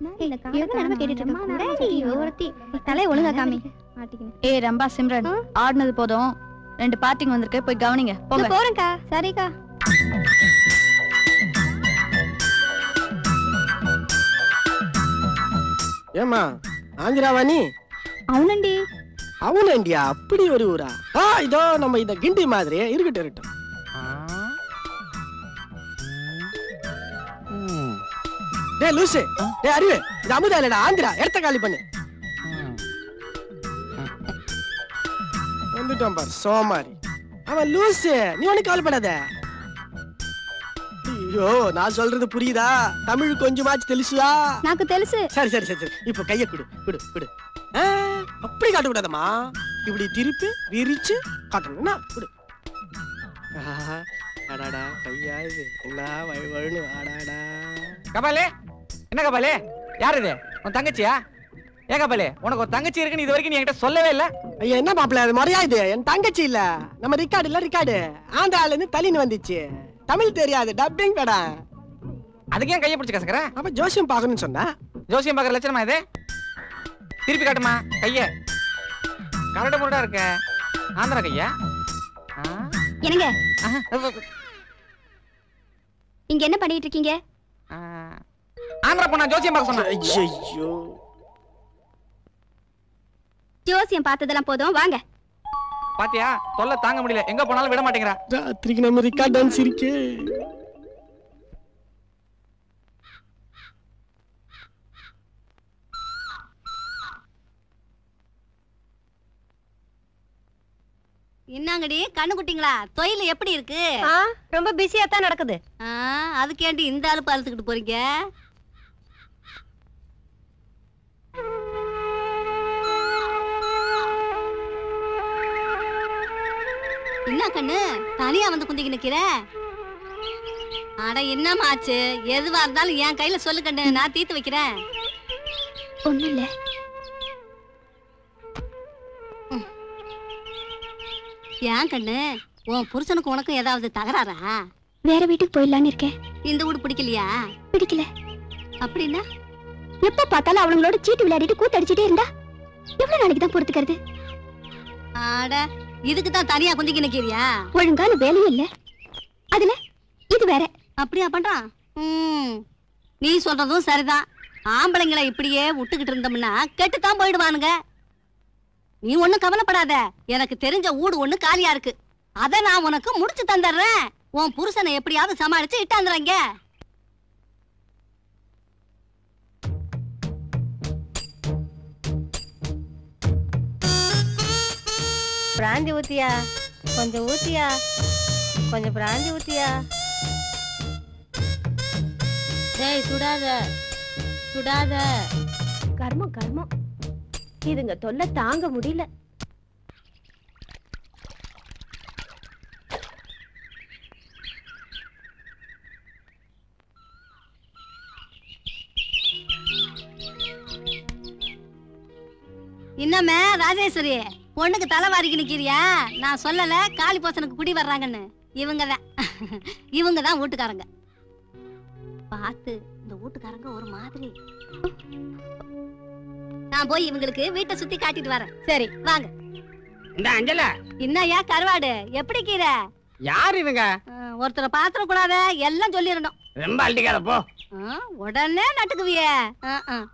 தலை ஒழுங்கா காமி ஏய் ரம்பா சிம்ரன் ஆடினது போதும் ரெண்டு பார்ட்டிங் வந்திருக்கு போய் கவனிங்க போங்க போறேன்க்கா சரிக்கா ஏமா ஆந்திராவாணி అవునండి అవునండిயா அப்படி ஒரு ஊரா ஆ இதோ நம்ம இந்த கிண்டி மாதிரி இருக்கட்டும் இருக்கட்டும் டேய் லூசு டேய் அறிவு இது அமுதா இல்லடா ஆந்திரா இடத்த காலி பண்ணு வந்துட்டான் பார் சோமாரி அவன் லூசு நீ ஒண்ணு கவலைப்படாத ஐயோ நான் சொல்றது புரியுதா தமிழ் கொஞ்சமாச்சு தெலுசுதா నాకు తెలుసు சரி சரி சரி சரி இப்போ கைய குடு குடு குடு ஆ, அப்படி காட்ட கூடாதம்மா இப்படி திருப்பி விரிச்சு காட்டணும்னா குடு ஆஹா, அடாடா கையா இது என்ன வழி வழுன்னு ஆடாடா கபாலே என்ன கபாலே யார் இது உன் தங்கச்சியா ஏன் கபாலே உனக்கு ஒரு தங்கச்சி இருக்குன்னு இது வரைக்கும் நீ என்கிட்ட சொல்லவே இல்ல ஐயா என்ன மாப்பிள்ள அது முறையா இது என் தங்கச்சி இல்ல நம்ம ரிக்கார்டு இல்ல ரிக்கார்டு ஆந்திரால இருந்து தலின்னு வந்துச்சு தமிழ் தெரியாது டப்பிங் படம் அதுக்கு ஏன் கையை பிடிச்சு கசக்குற அப்ப ஜோசியம் பார்க்கணும்னு சொன்னா ஜோசியம் பார்க்குற லட்சணமா இது திருப்பி காட்டுமா கைய கரடு முரடா இருக்க ஆந்திரா கையா ஆ? என்னங்க ஆஹா, இங்க என்ன பண்ணிட்டு இருக்கீங்க ஆ. ஆந்திரா பொண்ணா ஜோசியம் பார்க்க சொன்னா ஐயோ ஜோசியம் பார்த்ததெல்லாம் போதும் வாங்க பாத்தியா தொல்லை தாங்க முடியல எங்க போனாலும் விட மாட்டேங்கிறா ராத்திரிக்கு நம்ம ரிக்கார்ட் டான்ஸ் இருக்கு என்னங்கடி கண்ணு குட்டிங்களா தொழில் எப்படி இருக்கு ரொம்ப பிஸியா தான் நடக்குது ஆ, அதுக்கேண்டி இந்த ஆளு பார்த்துக்கிட்டு போறீங்க என்ன கண்ணு தனியா வந்து குந்திக்கு நிக்கிற அட என்னம்மா ஆச்சு எதுவா இருந்தாலும் என் கையில சொல்லு கண்ணு நான் தீர்த்து வைக்கிறேன் ஒண்ணும் இல்ல ஏன் கண்ணு உன் புருஷனுக்கு உனக்கும் ஏதாவது தகராறா வேற வீட்டுக்கு போயிடலான்னு இருக்கேன் இந்த வீடு பிடிக்கலையா பிடிக்கல அப்படின்னா எப்ப பார்த்தாலும் அவங்களோட சீட்டு விளையாடிட்டு கூத்தடிச்சிட்டே இருந்தா எவ்வளவு நாளைக்கு தான் பொறுத்துக்கிறது ஆட இதுக்கு தான் தனியா குந்திக்கு நிக்கிறியா ஒழுங்கான வேலையும் இல்ல அதுல இது வேற அப்படியா பண்றான் ம் நீ சொல்றதும் சரிதான் ஆம்பளைங்களை இப்படியே விட்டுக்கிட்டு இருந்தோம்னா கெட்டுத்தான் போயிடுவானுங்க நீ ஒண்ணும் கவலைப்படாத எனக்கு தெரிஞ்ச ஊடு ஒண்ணு காலியா இருக்கு அத நான் உனக்கு முடிச்சு தந்துடுறேன் உன் புருஷனை எப்படியாவது சமாளிச்சு இட்டாந்துறாங்க பிராந்தி ஊத்தியா கொஞ்சம் ஊத்தியா கொஞ்சம் பிராந்தி ஊத்தியா டேய் சுடாத சுடாத கர்மம் கர்மம் இதுங்க தொல்லை தாங்க முடியல இன்னமே ராஜேஸ்வரி பொண்ணுக்கு தலை வாரிக்கு நிக்கிறியா நான் சொல்லல காளி போசனுக்கு குடி வர்றாங்கன்னு இவங்க தான் இவங்க தான் வீட்டுக்காரங்க பார்த்து இந்த வீட்டுக்காரங்க ஒரு மாதிரி நான் போய் இவங்களுக்கு வீட்டை சுத்தி காட்டிட்டு வரேன் சரி வாங்க இந்த அஞ்சல என்னய்யா கருவாடு எப்படி கீரை யார் இவங்க அஹ், ஒருத்தரை பாத்திர கூடாத எல்லாம் சொல்லிடணும் ரொம்ப அள்ளிக்காத போ அஹ், உடனே நட்டுக்குவிய அஹ், அஹ்.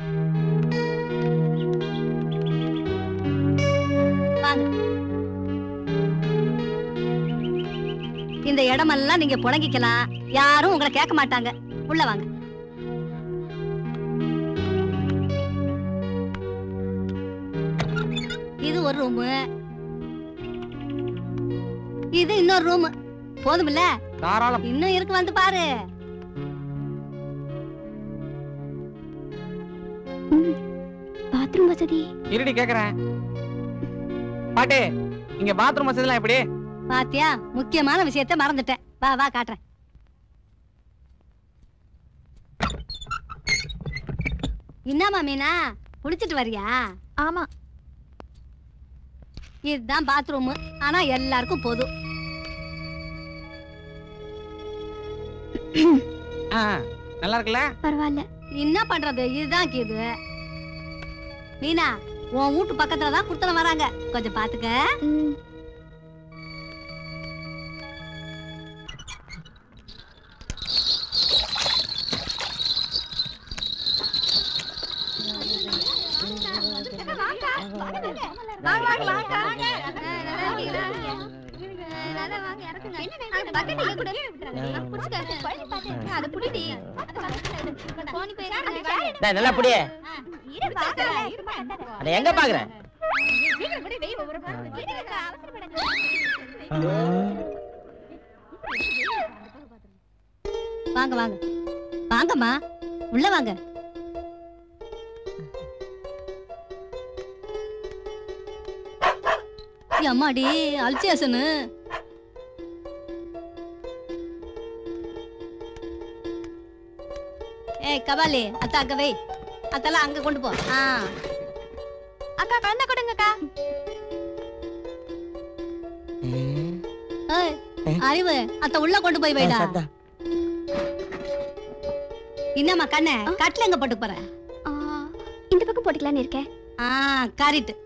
வாங்க இந்த இடமெல்லாம் நீங்க புழங்கிக்கலாம் யாரும் உங்களை கேட்க மாட்டாங்க உள்ள வாங்க இது ஒரு ரூமு இது இன்னொரு ரூம் போதுமில்ல தாராளம் இன்னும் இருக்கு வந்து பாரு பாத்ரூம் வசதி இருடி கேக்குறேன் பாட்டு இங்க பாத்ரூம் வசதிலாம் எப்படி பாத்தியா முக்கியமான விஷயத்த மறந்துட்டேன் வா வா காட்டுறேன் என்னம்மா மீனா குளிச்சிட்டு வரியா ஆமா இதுதான் பாத்ரூம் ஆனா எல்லாருக்கும் பொது ஆ, நல்லா இருக்குல்ல பரவாயில்ல என்ன பண்றது இதுதான் கீது மீனா உன் வீட்டு பக்கத்துல தான் குடுத்தன வராங்க கொஞ்சம் பாத்துக்க ம், டேய், நல்லா புடி அட எங்க பாக்குறேன் வாங்க வாங்க வாங்கம்மா உள்ள வாங்க அம்மாடி அல்சியாசனு ஏய் கபாலி அத்தா அங்க வை அத்தெல்லாம் அங்க கொண்டு போ ஆ அக்கா குழந்தை கொடுங்கக்கா ஏய், அறிவு அத்த உள்ள கொண்டு போய் வைடா என்னம்மா கண்ணே கட்டில எங்க போட்டு போற ஆ, இந்த பக்கம் போட்டுக்கலான்னு இருக்கேன் ஆ காரிட்டு